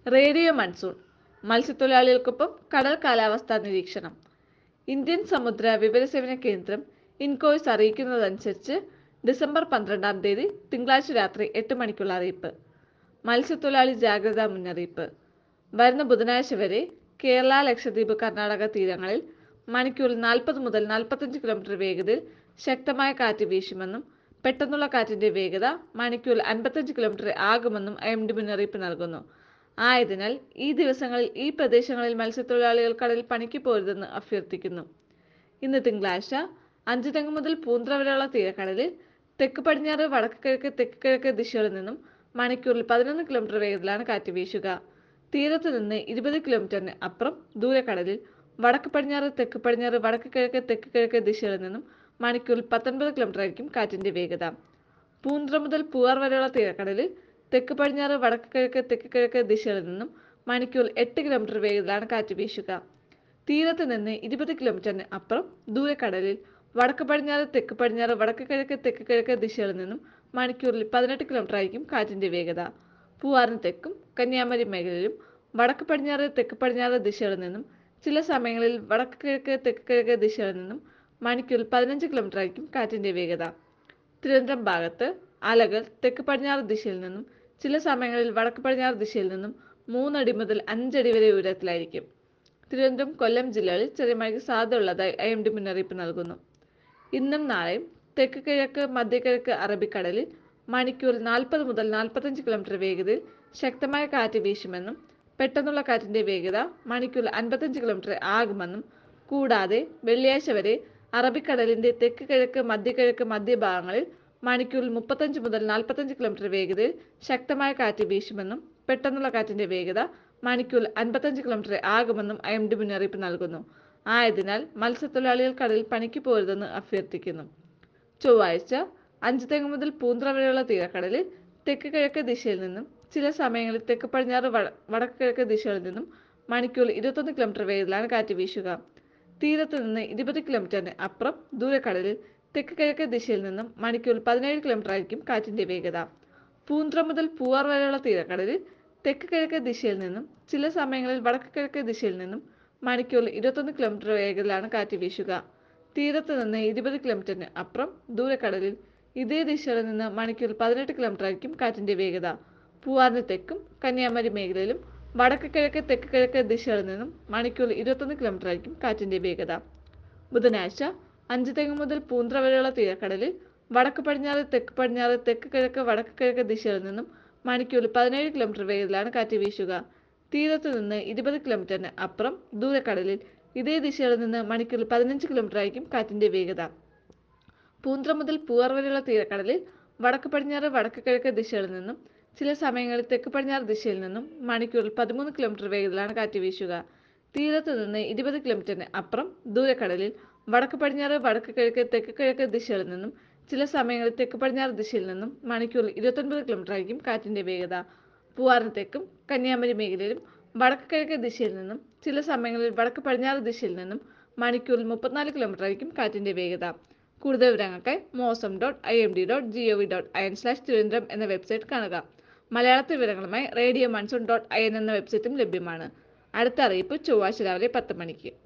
radio monsoon മത്സ്യത്തൊഴിലാളികൾക്കൊപ്പം കടൽ കാലാവസ്ഥാ നിരീക്ഷണം ഇന്ത്യൻ സമുദ്ര വിവരസേവന കേന്ദ്രം ഇൻകോയ്സ് അറിയിക്കുന്നതനുസരിച്ച് ഡിസംബർ പന്ത്രണ്ടാം തീയതി തിങ്കളാഴ്ച രാത്രി എട്ട് മണിക്കുള്ള അറിയിപ്പ് മത്സ്യത്തൊഴിലാളി ജാഗ്രതാ മുന്നറിയിപ്പ് വരുന്ന ബുധനാഴ്ച വരെ കേരള ലക്ഷദ്വീപ് കർണാടക തീരങ്ങളിൽ മണിക്കൂറിൽ നാൽപ്പത് മുതൽ നാൽപ്പത്തഞ്ച് കിലോമീറ്റർ വേഗതയിൽ ശക്തമായ കാറ്റ് വീശുമെന്നും പെട്ടെന്നുള്ള കാറ്റിന്റെ വേഗത മണിക്കൂറിൽ അൻപത്തഞ്ച് കിലോമീറ്റർ ആകുമെന്നും ഐ എം ഡി മുന്നറിയിപ്പ് നൽകുന്നു ആയതിനാൽ ഈ ദിവസങ്ങളിൽ ഈ പ്രദേശങ്ങളിൽ മത്സ്യത്തൊഴിലാളികൾ കടലിൽ പണിക്ക് പോരുതെന്ന് അഭ്യർത്ഥിക്കുന്നു ഇന്ന് തിങ്കളാഴ്ച അഞ്ച് തെങ്ങ് മുതൽ പൂന്ത്ര വരെയുള്ള തീരക്കടലിൽ തെക്ക് പടിഞ്ഞാറ് വടക്ക് കിഴക്ക് തെക്ക് കിഴക്ക് ദിശകളിൽ നിന്നും മണിക്കൂറിൽ പതിനൊന്ന് കിലോമീറ്റർ വേഗത്തിലാണ് കാറ്റ് വീശുക തീരത്ത് നിന്ന് ഇരുപത് കിലോമീറ്ററിന് അപ്പുറം ദൂരക്കടലിൽ വടക്ക് പടിഞ്ഞാറ് തെക്ക് പടിഞ്ഞാറ് വടക്ക് കിഴക്ക് തെക്ക് കിഴക്ക് ദിശകളിൽ നിന്നും മണിക്കൂറിൽ പത്തൊൻപത് കിലോമീറ്റർ ആയിരിക്കും കാറ്റിന്റെ വേഗത പൂന്ത്ര മുതൽ പൂവാർ വരെയുള്ള തീരക്കടലിൽ തെക്ക് പടിഞ്ഞാറ് വടക്ക് കിഴക്ക് തെക്ക് കിഴക്ക് ദിശകളിൽ നിന്നും മണിക്കൂറിൽ എട്ട് കിലോമീറ്റർ വേഗത്തിലാണ് കാറ്റ് വീശുക തീരത്ത് നിന്ന് ഇരുപത് കിലോമീറ്ററിന് അപ്പുറം ദൂരക്കടലിൽ വടക്ക് പടിഞ്ഞാറ് തെക്ക് പടിഞ്ഞാറ് വടക്ക് കിഴക്ക് തെക്ക് കിഴക്ക് ദിശകളിൽ നിന്നും മണിക്കൂറിൽ പതിനെട്ട് കിലോമീറ്റർ ആയിരിക്കും കാറ്റിന്റെ വേഗത പൂവാറിന് തെക്കും കന്യാകുമാരി മേഖലയിലും വടക്ക് പടിഞ്ഞാറ് തെക്ക് പടിഞ്ഞാറ് ദിശകളിൽ നിന്നും ചില സമയങ്ങളിൽ വടക്ക് കിഴക്ക് തെക്ക് കിഴക്ക് ദിശകളിൽ നിന്നും മണിക്കൂറിൽ പതിനഞ്ച് കിലോമീറ്റർ ആയിരിക്കും കാറ്റിന്റെ വേഗത തിരുവനന്തപുരം ഭാഗത്ത് അലകൾ തെക്ക് പടിഞ്ഞാറ് ദിശയിൽ നിന്നും ചില സമയങ്ങളിൽ വടക്ക് പടിഞ്ഞാറ് ദിശയിൽ നിന്നും മൂന്നടി മുതൽ അഞ്ചടി വരെ ഉയരത്തിലായിരിക്കും തിരുവനന്തപുരം കൊല്ലം ജില്ലകളിൽ ചെറിയ മഴയ്ക്ക് സാധ്യതയുള്ളതായി ഐ എം ഡി മുന്നറിയിപ്പ് നൽകുന്നു ഇന്നും നാളെയും തെക്ക് കിഴക്ക് മധ്യകിഴക്ക് അറബിക്കടലിൽ മണിക്കൂറിൽ നാൽപ്പത് മുതൽ നാൽപ്പത്തഞ്ച് കിലോമീറ്റർ വേഗതയിൽ ശക്തമായ കാറ്റ് വീശുമെന്നും പെട്ടെന്നുള്ള കാറ്റിന്റെ വേഗത മണിക്കൂറിൽ അൻപത്തഞ്ച് കിലോമീറ്റർ ആകുമെന്നും കൂടാതെ വെള്ളിയാഴ്ച വരെ അറബിക്കടലിന്റെ തെക്ക് കിഴക്ക് മധ്യകിഴക്ക് മധ്യഭാഗങ്ങളിൽ മണിക്കൂറിൽ മുപ്പത്തഞ്ച് മുതൽ നാൽപ്പത്തഞ്ച് കിലോമീറ്റർ വേഗതയിൽ ശക്തമായ കാറ്റ് വീശുമെന്നും പെട്ടെന്നുള്ള കാറ്റിന്റെ വേഗത മണിക്കൂറിൽ അൻപത്തഞ്ച് കിലോമീറ്റർ ആകുമെന്നും ഐ എം ഡി മുന്നറിയിപ്പ് നൽകുന്നു ആയതിനാൽ മത്സ്യത്തൊഴിലാളികൾ കടലിൽ പണിക്ക് പോരുതെന്ന് അഭ്യർത്ഥിക്കുന്നു ചൊവ്വാഴ്ച അഞ്ച് തെങ്ങ് മുതൽ പൂന്ത്ര വരെയുള്ള തീരക്കടലിൽ തെക്ക് കിഴക്ക് ദിശയിൽ നിന്നും ചില സമയങ്ങളിൽ തെക്ക് പടിഞ്ഞാറ് വട വടക്ക് കിഴക്ക് ദിശകളിൽ നിന്നും മണിക്കൂറിൽ ഇരുപത്തൊന്ന് കിലോമീറ്റർ വേഗത്തിലാണ് കാറ്റ് വീശുക തീരത്ത് നിന്ന് ഇരുപത് കിലോമീറ്ററിന് അപ്പുറം ദൂരക്കടലിൽ തെക്ക് കിഴക്ക് ദിശയിൽ നിന്നും മണിക്കൂറിൽ പതിനേഴ് കിലോമീറ്റർ ആയിരിക്കും കാറ്റിന്റെ വേഗത പൂന്ത്ര മുതൽ പൂവാർ വരെയുള്ള തീരക്കടലിൽ തെക്ക് കിഴക്ക് ദിശയിൽ നിന്നും ചില സമയങ്ങളിൽ വടക്ക് കിഴക്ക് ദിശയിൽ നിന്നും മണിക്കൂറിൽ ഇരുപത്തൊന്ന് കിലോമീറ്റർ വേഗത്തിലാണ് കാറ്റ് വീശുക തീരത്ത് നിന്ന് ഇരുപത് കിലോമീറ്ററിന് അപ്പുറം ദൂരക്കടലിൽ ഇതേ ദിശയിൽ നിന്ന് മണിക്കൂറിൽ പതിനെട്ട് കിലോമീറ്റർ ആയിരിക്കും കാറ്റിന്റെ വേഗത പൂവാറിന് തെക്കും കന്യാകുമാരി മേഖലയിലും വടക്ക് കിഴക്ക് തെക്ക് കിഴക്ക് ദിശകളിൽ നിന്നും മണിക്കൂറിൽ ഇരുപത്തൊന്ന് കിലോമീറ്റർ ആയിരിക്കും കാറ്റിന്റെ വേഗത ബുധനാഴ്ച അഞ്ച് തെങ്ങ് മുതൽ പൂന്ത്ര വരെയുള്ള തീരക്കടലിൽ വടക്ക് പടിഞ്ഞാറ് തെക്ക് പടിഞ്ഞാറ് തെക്ക് കിഴക്ക് വടക്ക് കിഴക്ക് ദിശകളിൽ നിന്നും മണിക്കൂറിൽ പതിനേഴ് കിലോമീറ്റർ വേഗത്തിലാണ് കാറ്റ് വീശുക തീരത്ത് നിന്ന് ഇരുപത് കിലോമീറ്ററിന് അപ്പുറം ദൂരക്കടലിൽ ഇതേ ദിശയിൽ നിന്ന് മണിക്കൂറിൽ പതിനഞ്ച് കിലോമീറ്റർ ആയിരിക്കും കാറ്റിന്റെ വേഗത പൂന്ത്ര മുതൽ പൂവാർ വരെയുള്ള തീരക്കടലിൽ വടക്ക് പടിഞ്ഞാറ് വടക്ക് കിഴക്ക് ദിശകളിൽ നിന്നും ചില സമയങ്ങളിൽ തെക്ക് പടിഞ്ഞാറ് ദിശയിൽ നിന്നും മണിക്കൂറിൽ പതിമൂന്ന് കിലോമീറ്റർ വേഗത്തിലാണ് കാറ്റ് വീശുക തീരത്ത് നിന്ന് ഇരുപത് കിലോമീറ്ററിന് അപ്പുറം ദൂരക്കടലിൽ വടക്ക് പടിഞ്ഞാറ് വടക്ക് കിഴക്ക് തെക്ക് കിഴക്ക് ദിശകളിൽ നിന്നും ചില സമയങ്ങളിൽ തെക്ക് പടിഞ്ഞാറ് ദിശയിൽ നിന്നും മണിക്കൂറിൽ ഇരുപത്തൊൻപത് കിലോമീറ്റർ ആയിരിക്കും കാറ്റിന്റെ വേഗത പൂവാറിന് തെക്കും കന്യാകുമാരി മേഖലയിലും വടക്ക് കിഴക്ക് ദിശയിൽ നിന്നും ചില സമയങ്ങളിൽ വടക്ക് പടിഞ്ഞാറ് ദിശയിൽ നിന്നും മണിക്കൂറിൽ മുപ്പത്തിനാല് കിലോമീറ്റർ ആയിരിക്കും കാറ്റിന്റെ വേഗത കൂടുതൽ വിവരങ്ങൾക്കായി mausam dot I M D dot G O V dot I N slash Thiruvananthapuram എന്ന വെബ്സൈറ്റ് കാണുക മലയാളത്തിൽ വിവരങ്ങളുമായി radio monsoon dot I N എന്ന വെബ്സൈറ്റും ലഭ്യമാണ് അടുത്ത അറിയിപ്പ് ചൊവ്വാഴ്ച രാവിലെ പത്ത് മണിക്ക്